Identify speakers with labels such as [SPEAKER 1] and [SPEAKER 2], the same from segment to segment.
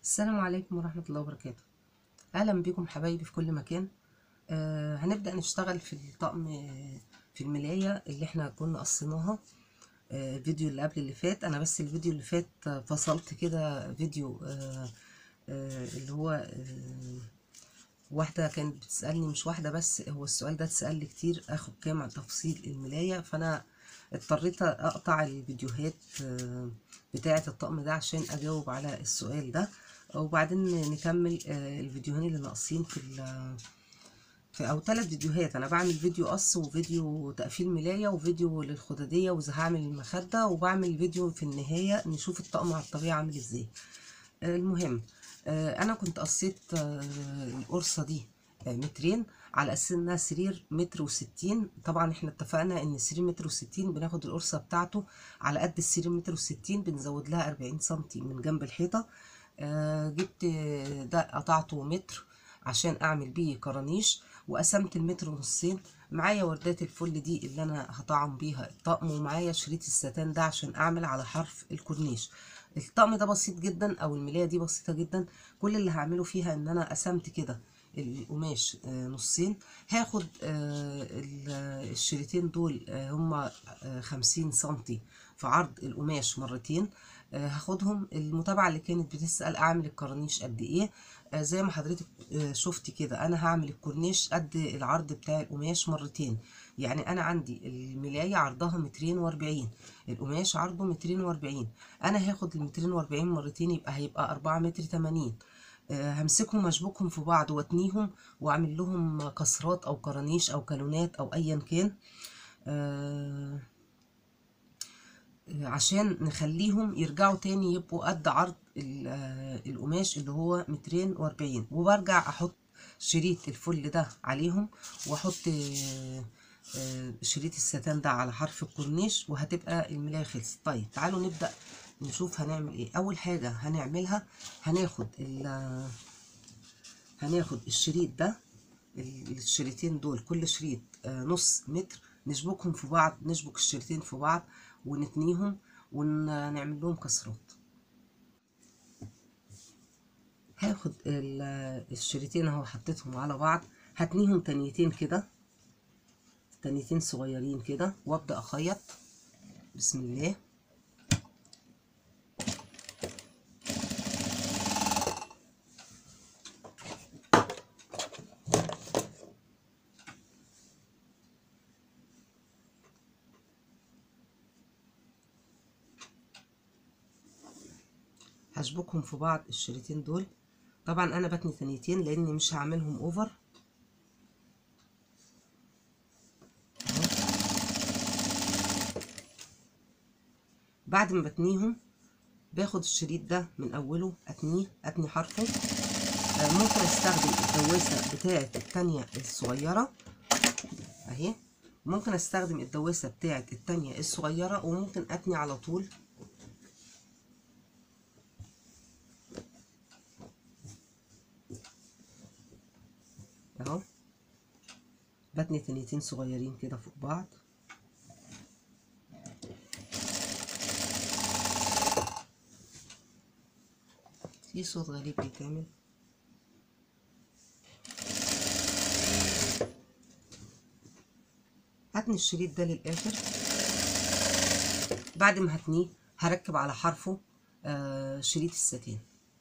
[SPEAKER 1] السلام عليكم ورحمة الله وبركاته أهلا بكم حبايبي في كل مكان آه هنبدأ نشتغل في الطقم آه، في الملاية اللي احنا كنا قصيناها آه الفيديو اللي قبل اللي فات أنا بس الفيديو اللي فات آه، فصلت كده فيديو آه آه اللي هو آه واحدة كانت بتسألني مش واحدة بس هو السؤال ده اتسأل لي كتير اخد كام عن تفصيل الملاية فأنا اضطريت اقطع الفيديوهات آه، بتاعة الطقم ده عشان اجاوب على السؤال ده وبعدين نكمل آه، الفيديوهين اللي ناقصين في ال- في او ثلاث فيديوهات انا بعمل فيديو قص وفيديو تقفيل ملاية وفيديو للخدادية واذا هعمل المخدة وبعمل فيديو في النهاية نشوف الطقم على الطبيعة عامل ازاي آه، المهم آه، انا كنت قصيت آه، القرصة دي آه، مترين على اساس انها سرير متر وستين طبعا احنا اتفقنا ان السرير متر وستين بناخد القرصة بتاعته على قد السرير متر وستين بنزود لها اربعين سنتي من جنب الحيطة آه، جبت آه، ده قطعته متر عشان اعمل بيه كرانيش وقسمت المتر نصين معايا وردات الفل دي اللي انا هطعم بيها الطقم ومعايا شريط الستان ده عشان اعمل على حرف الكورنيش الطقم ده بسيط جدا او الملاية دي بسيطة جدا كل اللي هعمله فيها ان انا قسمت كده القماش آه، نصين هاخد آه، ال- الشريطين دول آه، هما آه، خمسين سنتي في عرض القماش مرتين آه، هاخدهم المتابعة اللي كانت بتسأل اعمل الكرانيش قد ايه آه، زي ما حضرتك آه، شفتي كده انا هعمل الكورنيش قد العرض بتاع القماش مرتين يعني انا عندي الملاية عرضها مترين واربعين القماش عرضه مترين واربعين انا هاخد المترين واربعين مرتين يبقى هيبقى اربعة متر تمانين آه، همسكهم اشبكهم في بعض واتنيهم واعمل لهم كسرات او كرانيش او كالونات او ايا كان آه، عشان نخليهم يرجعوا تاني يبقوا قد عرض ال- آه، القماش اللي هو مترين واربعين وبرجع احط شريط الفل ده عليهم واحط آه، آه، شريط الستان ده على حرف الكورنيش وهتبقى الملاية خلصت طيب تعالوا نبدأ نشوف هنعمل ايه اول حاجة هنعملها هناخد ال- هناخد الشريط ده ال- الشريطين دول كل شريط آه، نص متر نشبكهم في بعض نشبك الشريطين في بعض ونتنيهم ونعمل لهم كسرات هاخد ال- الشريطين اهو حطيتهم على بعض هتنيهم تنيتين كده تنيتين صغيرين كده وابدا اخيط بسم الله هشبكهم في بعض الشريطين دول طبعا انا بتني تنيتين لاني مش هعملهم اوفر بعد ما بتنيهم باخد الشريط ده من اوله اتنيه اتني حرفه آه، ممكن استخدم الدواسة بتاعة التانية الصغيرة اهي ممكن استخدم الدواسة بتاعة التانية الصغيرة وممكن اتني على طول اهو بتني تنيتين صغيرين كده فوق بعض في صوت غريب بيتعمل هتني الشريط ده للاخر بعد ما هتنيه هركب على حرفه آه شريط الستان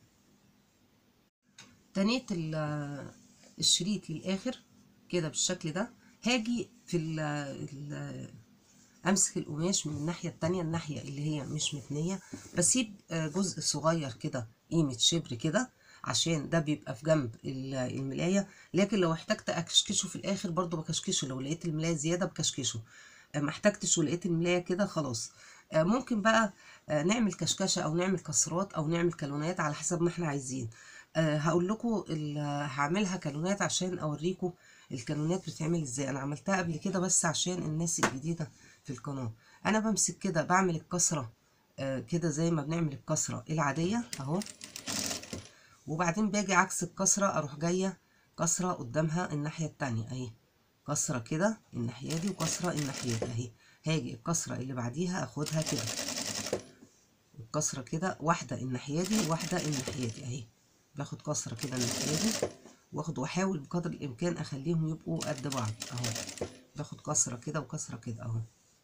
[SPEAKER 1] تنيت ال- الشريط للاخر كده بالشكل ده هاجي في ال ال امسك القماش من الناحيه التانية الناحيه اللي هي مش متنيه بسيب آه، جزء صغير كده قيمه شبر كده عشان ده بيبقى في جنب ال- الملايه لكن لو احتجت اكشكشه في الاخر برضو بكشكشه لو لقيت الملايه زياده بكشكشه آه، ما احتجتش ولقيت الملايه كده خلاص آه، ممكن بقى آه، نعمل كشكشه او نعمل كسرات او نعمل كالونات على حسب ما احنا عايزين آه، هقول لكم ال- هعملها كالونات عشان اوريكم الكالونات بتتعمل ازاي انا عملتها قبل كده بس عشان الناس الجديده في القناه انا بمسك كده بعمل الكسره آه، كده زي ما بنعمل الكسره العاديه اهو وبعدين باجي عكس الكسره اروح جايه كسره قدامها الناحيه التانية اهي كسره كده الناحيه دي وكسره الناحيه دي اهي هاجي الكسره اللي بعديها اخدها كده كسره كده واحده الناحيه دي واحده الناحيه دي اهي باخد كسره كده الناحيه دي واخد واحاول بقدر الامكان اخليهم يبقوا قد بعض اهو باخد كسره كده وكسره كده اهو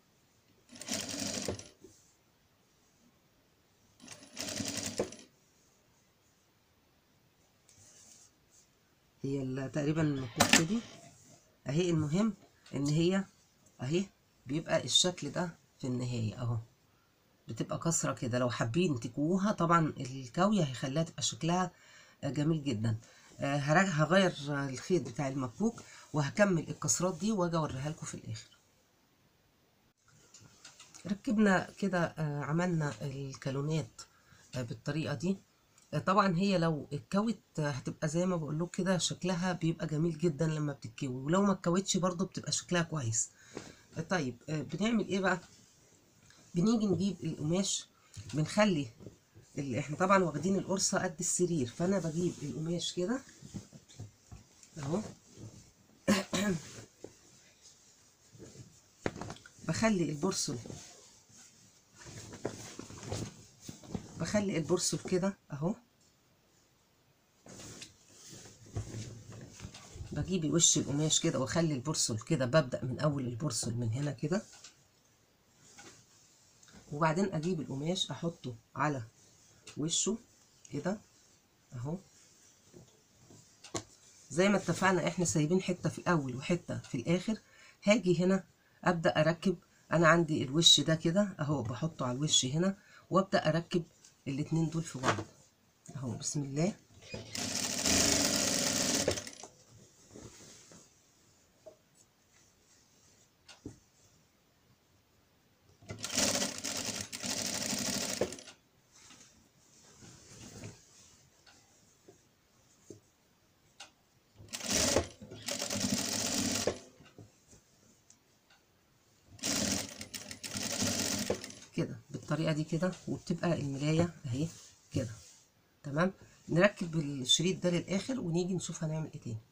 [SPEAKER 1] هي ال- تقريبا النقوط دي اهي المهم ان هي اهي بيبقى الشكل ده في النهاية اهو بتبقى كسرة كده لو حابين تكووها طبعا الكاوية هيخليها تبقى شكلها آه، جميل جدا آه، هرا- هغير آه، الخيط بتاع المكوك وهكمل الكسرات دي واجي اوريها لكم في الاخر ركبنا كده آه، عملنا الكالونات آه، بالطريقة دي آه، طبعا هي لو اتكوت آه، هتبقى زي ما بقول لك كده شكلها بيبقى جميل جدا لما بتتكوي ولو ما اتكوتش برضو بتبقى شكلها كويس آه، طيب آه، بنعمل ايه بقى بنيجي نجيب القماش بنخلي ال- احنا طبعا واخدين القرصة قد السرير فانا بجيب القماش كده اهو بخلي البرسل بخلي البرسل كده اهو بجيب وش القماش كده واخلي البرسل كده ببدأ من اول البرسل من هنا كده وبعدين اجيب القماش احطه على وشه كده اهو زي ما اتفقنا احنا سايبين حته في الاول وحته في الاخر هاجي هنا ابدا اركب انا عندي الوش ده كده اهو بحطه على الوش هنا وابدا اركب الاتنين دول في بعض اهو بسم الله كده بالطريقه دي كده وبتبقى الملايه اهي كده تمام نركب الشريط ده للاخر ونيجي نشوف هنعمل ايه تاني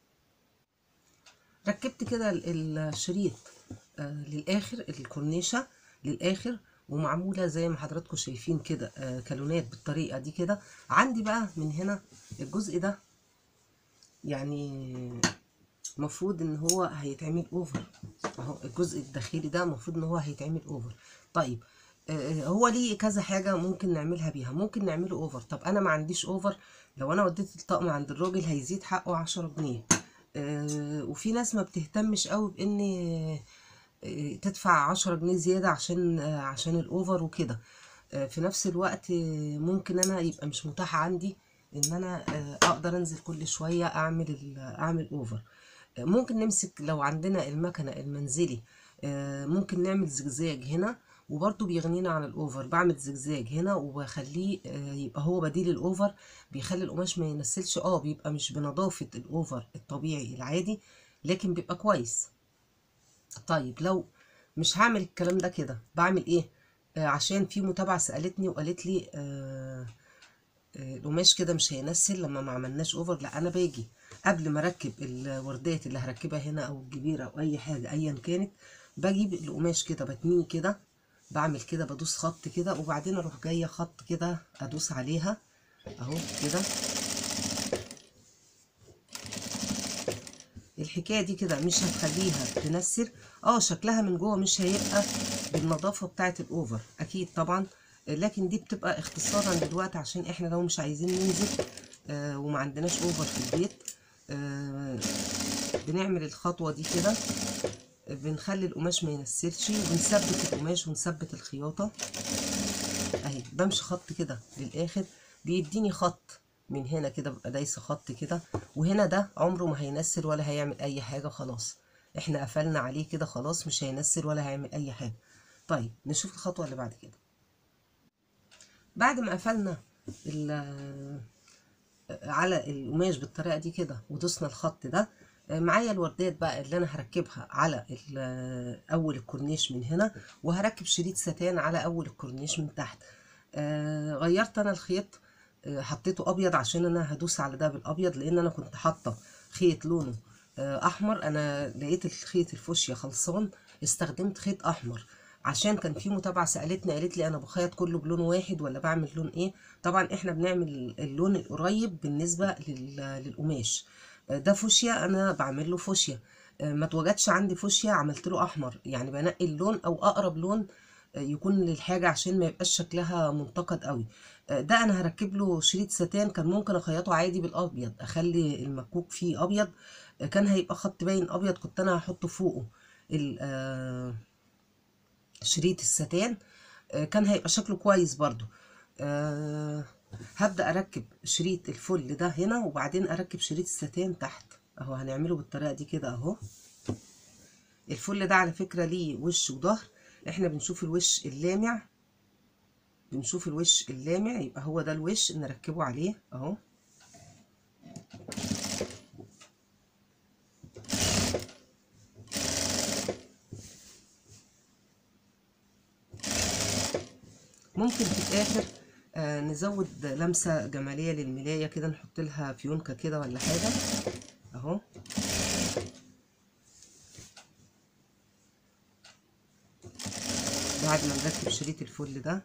[SPEAKER 1] ركبت كده ال- الشريط آه للاخر الكورنيشه للاخر ومعموله زي ما حضراتكم شايفين كده آه كالونات بالطريقه دي كده عندي بقى من هنا الجزء ده يعني المفروض ان هو هيتعمل اوفر اهو الجزء الداخلي ده المفروض ان هو هيتعمل اوفر طيب آه، هو ليه كذا حاجة ممكن نعملها بيها ممكن نعمله اوفر طب انا ما عنديش اوفر لو انا وديت الطقم عند الراجل هيزيد حقه عشرة جنيه آه، وفي ناس ما بتهتمش قوي بان آه، تدفع عشرة جنيه زيادة عشان آه، عشان الاوفر وكده آه، في نفس الوقت آه، ممكن انا يبقى مش متاح عندي ان انا آه، اقدر انزل كل شوية اعمل ال- اعمل اوفر آه، ممكن نمسك لو عندنا المكنة المنزلي آه، ممكن نعمل زجزاج هنا وبرضه بيغنينا عن الاوفر بعمل زجزاج هنا وبخليه آه، يبقى هو بديل الاوفر بيخلي القماش ما ينسلش اه بيبقى مش بنظافة الاوفر الطبيعي العادي لكن بيبقى كويس طيب لو مش هعمل الكلام ده كده بعمل ايه آه عشان في متابعة سألتني وقالت لي آه آه، القماش كده مش هينسل لما ما عملناش اوفر لا انا باجي قبل ما اركب الوردات اللي هركبها هنا او الجبيره او اي حاجه ايا كانت بجيب القماش كده بتنيه كده بعمل كده بدوس خط كده وبعدين اروح جايه خط كده ادوس عليها اهو كده الحكايه دي كده مش هتخليها تنسر اه شكلها من جوه مش هيبقى بالنظافه بتاعه الاوفر اكيد طبعا لكن دي بتبقى اختصارا دلوقتي عشان احنا لو مش عايزين ننزل آه وما عندناش اوفر في البيت آه بنعمل الخطوه دي كده بنخلي القماش ما ينسلش ونثبت القماش ونثبت الخياطه اهي بمشي خط كده للاخر بيديني خط من هنا كده ببقى دايسه خط كده وهنا ده عمره ما هينسل ولا هيعمل اي حاجه خلاص احنا قفلنا عليه كده خلاص مش هينسل ولا هيعمل اي حاجه طيب نشوف الخطوه اللي بعد كده بعد ما قفلنا ال- على القماش بالطريقه دي كده ودوسنا الخط ده معايا الوردات بقى اللي انا هركبها على ال- اول الكورنيش من هنا وهركب شريط ستان على اول الكورنيش من تحت آه، غيرت انا الخيط آه، حطيته ابيض عشان انا هدوس على ده بالابيض لان انا كنت حاطه خيط لونه آه، احمر انا لقيت الخيط الفوشيا خلصان استخدمت خيط احمر عشان كان في متابعه سالتني قالت لي انا بخيط كله بلون واحد ولا بعمل لون ايه طبعا احنا بنعمل اللون القريب بالنسبه لل- للقماش آه، ده فوشيا انا بعمل له فوشيا آه، ما اتوجدش عندي فوشيا عملت له احمر يعني بنقي اللون او اقرب لون آه، يكون للحاجه عشان ما يبقاش شكلها منتقد قوي آه، ده انا هركب له شريط ستان كان ممكن اخيطه عادي بالابيض اخلي المكوك فيه ابيض آه، كان هيبقى خط باين ابيض كنت انا هحط فوقه ال- آه، شريط الستان آه، كان هيبقى شكله كويس برضو آه، هبدأ أركب شريط الفل ده هنا وبعدين أركب شريط الستان تحت أهو هنعمله بالطريقة دي كده أهو الفل ده على فكرة ليه وش وظهر احنا بنشوف الوش اللامع بنشوف الوش اللامع يبقى هو ده الوش نركبه عليه اهو ممكن في الاخر آه نزود لمسة جمالية للملاية كده نحط لها فيونكة كده ولا حاجة اهو بعد ما نركب شريط الفل ده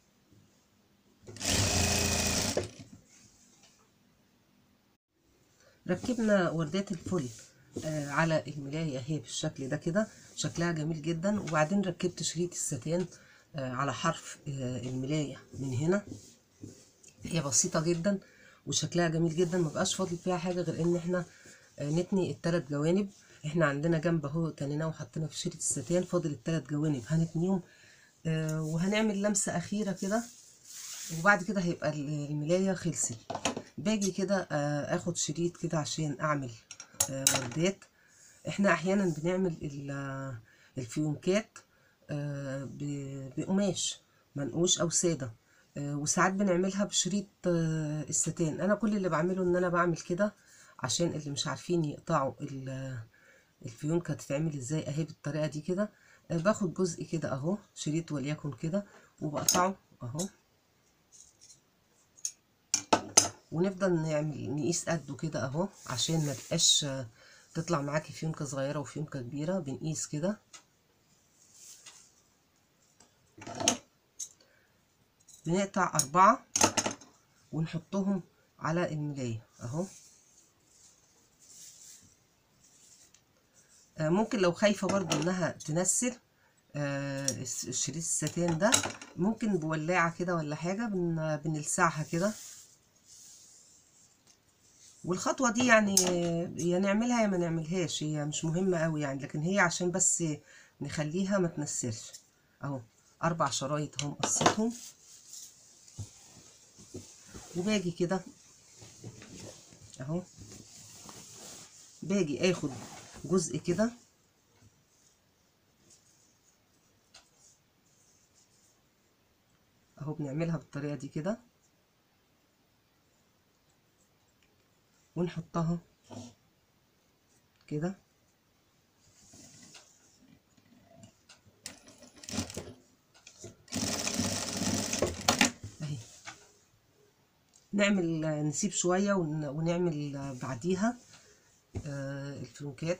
[SPEAKER 1] ركبنا وردات الفل آه على الملاية اهي بالشكل ده كده شكلها جميل جدا وبعدين ركبت شريط الستان آه على حرف آه الملاية من هنا هي بسيطة جدا وشكلها جميل جدا مبقاش فاضل فيها حاجة غير ان احنا آه نتني التلات جوانب احنا عندنا جنب اهو تنيناه وحطينا في شريط الستان فاضل التلات جوانب هنتنيهم آه وهنعمل لمسة أخيرة كده وبعد كده هيبقى الملاية خلصت باجي كده آه اخد شريط كده عشان اعمل آه وردات احنا احيانا بنعمل ال- الفيونكات آه ب- بقماش منقوش او ساده آه وساعات بنعملها بشريط آه الستان انا كل اللي بعمله ان انا بعمل كده عشان اللي مش عارفين يقطعوا ال- الفيونكه تتعمل ازاي اهي بالطريقه دي كده آه باخد جزء كده اهو شريط وليكن كده وبقطعه اهو ونفضل نعمل نقيس قده كده اهو عشان ما تبقاش آه، تطلع معاكي فيونكة صغيرة وفيونكة كبيرة بنقيس كده بنقطع أربعة ونحطهم على الملاية اهو آه، ممكن لو خايفة برضو انها تنسل آه، الس- الشريط الستان ده ممكن بولاعة كده ولا حاجة بن- بنلسعها كده والخطوة دي يعني يا نعملها يا ما نعملهاش هي مش مهمة قوي يعني لكن هي عشان بس نخليها ما تنسرش اهو اربع شرايط اهو مقصتهم وباجي كده اهو باجي اخد جزء كده اهو بنعملها بالطريقة دي كده ونحطها كده اهي نعمل نسيب شوية ون- ونعمل بعديها آه، الفلوكات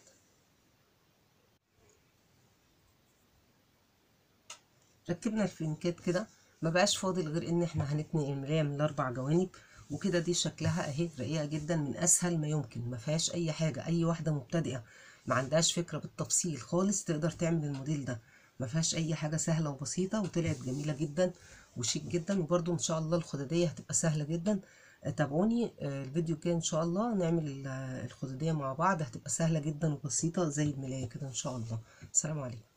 [SPEAKER 1] ركبنا الفلينكات كده ما بقاش فاضل غير ان احنا هنتني المرايه من الاربع جوانب وكده دي شكلها اهي رقيقه جدا من اسهل ما يمكن ما فيهاش اي حاجه اي واحده مبتدئه ما عندهاش فكره بالتفصيل خالص تقدر تعمل الموديل ده ما فيهاش اي حاجه سهله وبسيطه وطلعت جميله جدا وشيك جدا وبرده ان شاء الله الخداديه هتبقى سهله جدا آه، تابعوني آه، الفيديو الجاي ان شاء الله نعمل ال- الخداديه مع بعض هتبقى سهله جدا وبسيطه زي الملايه كده ان شاء الله السلام عليكم